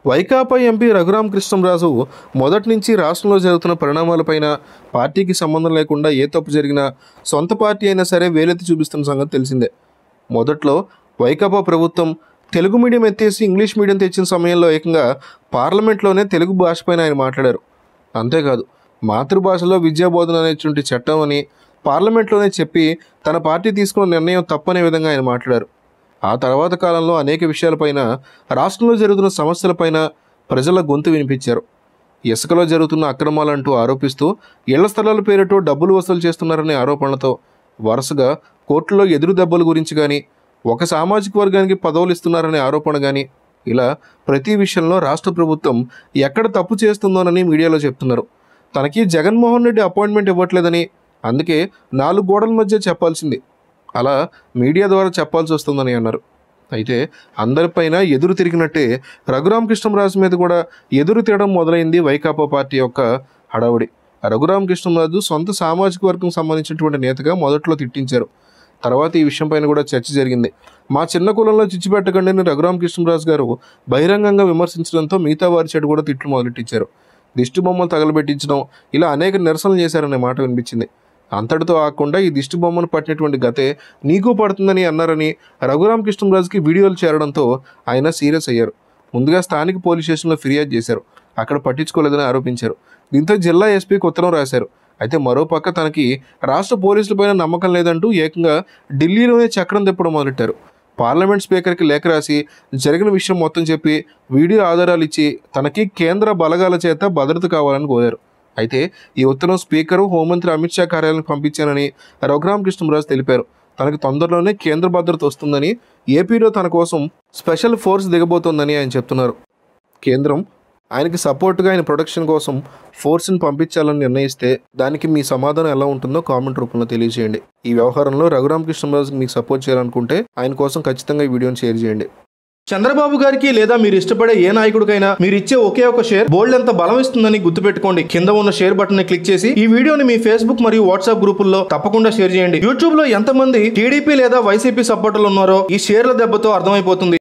Vaikapa MP Raghurama Krishnamraju మొదటి నుంచి రాష్ట్రంలో జరుగుతున్న పరిణామాలపైన పార్టీకి సంబంధం లేకుండా ఏ తప్పు జరిగినా సొంత పార్టీ అయినా సరే వేలెత్తి చూపిస్తున్న సంగతి తెలిసిందే మొదట్లో వైకాపా ప్రభుత్వం తెలుగు మీడియం ఎత్తేసి ఇంగ్లీష్ మీడియం తెచ్చిన సమయంలో ఏకంగా పార్లమెంట్లోనే తెలుగు భాషపైన ఆయన మాట్లాడారు అంతేకాదు మాతృభాషలో విద్యాబోధన అనేటువంటి చట్టం అని పార్లమెంట్లోనే చెప్పి తన పార్టీ తీసుకున్న నిర్ణయం తప్పనే విధంగా ఆయన మాట్లాడారు ఆ తర్వాత కాలంలో అనేక విషయాలపైన రాష్ట్రంలో జరుగుతున్న సమస్యలపైన ప్రజల గొంతు వినిపించారు ఇసుకలో జరుగుతున్న అక్రమాలంటూ ఆరోపిస్తూ ఇళ్ల స్థలాల పేరుతో డబ్బులు వసూలు చేస్తున్నారనే ఆరోపణలతో వరుసగా కోర్టులో ఎదురు దెబ్బల గురించి కానీ ఒక సామాజిక వర్గానికి పదవులు ఇస్తున్నారనే ఆరోపణ కానీ ఇలా ప్రతి విషయంలో రాష్ట్ర ప్రభుత్వం ఎక్కడ తప్పు చేస్తుందోనని మీడియాలో చెప్తున్నారు తనకి జగన్మోహన్ రెడ్డి అపాయింట్మెంట్ ఇవ్వట్లేదని అందుకే నాలుగు గోడల మధ్య చెప్పాల్సింది అలా మీడియా ద్వారా చెప్పాల్సి వస్తుందని అన్నారు అయితే అందరిపైన ఎదురు తిరిగినట్టే రఘురామకృష్ణంరాజు మీద కూడా ఎదురు తిరగడం మొదలైంది వైకాపా పార్టీ యొక్క హడావుడి రఘురామకృష్ణంరాజు సొంత సామాజిక వర్గం సంబంధించినటువంటి నేతగా మొదట్లో తిట్టించారు తర్వాత ఈ విషయం పైన కూడా చర్చ జరిగింది మా చిన్న కులంలో చిచ్చు పెట్టకండి అని రఘురామకృష్ణరాజు గారు బహిరంగంగా విమర్శించడంతో మిగతా వారి చెడు కూడా తిట్లు మొదలెట్టించారు దిష్టి బొమ్మలు తగలబెట్టించడం ఇలా అనేక నిరసనలు చేశారనే మాట వినిపించింది అంతటితో ఆకుండా ఈ దిష్టి బొమ్మను పట్టినటువంటి గతే నీకు పడుతుందని అన్నారని రఘురామకృష్ణరాజుకి వీడియోలు చేరడంతో ఆయన సీరియస్ అయ్యారు ముందుగా స్థానిక పోలీస్ స్టేషన్లో ఫిర్యాదు చేశారు అక్కడ పట్టించుకోలేదని ఆరోపించారు దీంతో జిల్లా ఎస్పీకి ఉత్తరం రాశారు అయితే మరోపక్క తనకి రాష్ట్ర పోలీసులపైన నమ్మకం లేదంటూ ఏకంగా ఢిల్లీలోనే చక్రం తిప్పడం మొదలెట్టారు పార్లమెంట్ స్పీకర్కి లేఖ రాసి జరిగిన విషయం మొత్తం చెప్పి వీడియో ఆధారాలు ఇచ్చి తనకి కేంద్ర బలగాల చేత భద్రత కావాలని కోరారు అయితే ఈ ఉత్తరం స్పీకరు హోంమంత్రి అమిత్ షా కార్యాలయానికి పంపించానని రఘురామ కృష్ణరాజు తెలిపారు తనకి తొందరలోనే కేంద్ర భద్రత వస్తుందని ఏపీలో తన కోసం స్పెషల్ ఫోర్స్ దిగబోతోందని ఆయన చెప్తున్నారు కేంద్రం ఆయనకి సపోర్ట్గా ఆయన ప్రొడక్షన్ కోసం ఫోర్స్ని పంపించాలని నిర్ణయిస్తే దానికి మీ సమాధానం ఎలా ఉంటుందో కామెంట్ రూపంలో తెలియజేయండి ఈ వ్యవహారంలో రఘురామకృష్ణరాజుకి మీకు సపోర్ట్ చేయాలనుకుంటే ఆయన కోసం ఖచ్చితంగా ఈ వీడియోని షేర్ చేయండి చంద్రబాబు గారికి లేదా మీరు ఇష్టపడే ఏ నాయకుడికైనా మీరు ఇచ్చే ఒకే ఒక షేర్ బోల్డ్ ఎంత బలం ఇస్తుందని గుర్తుపెట్టుకోండి కింద ఉన్న షేర్ బటన్ ని క్లిక్ చేసి ఈ వీడియోని మీ ఫేస్బుక్ మరియు వాట్సాప్ గ్రూపుల్లో తప్పకుండా షేర్ చేయండి యూట్యూబ్ లో ఎంతమంది టీడీపీ లేదా వైసీపీ సపోర్టర్లు ఉన్నారో ఈ షేర్ల దెబ్బతో అర్థమైపోతుంది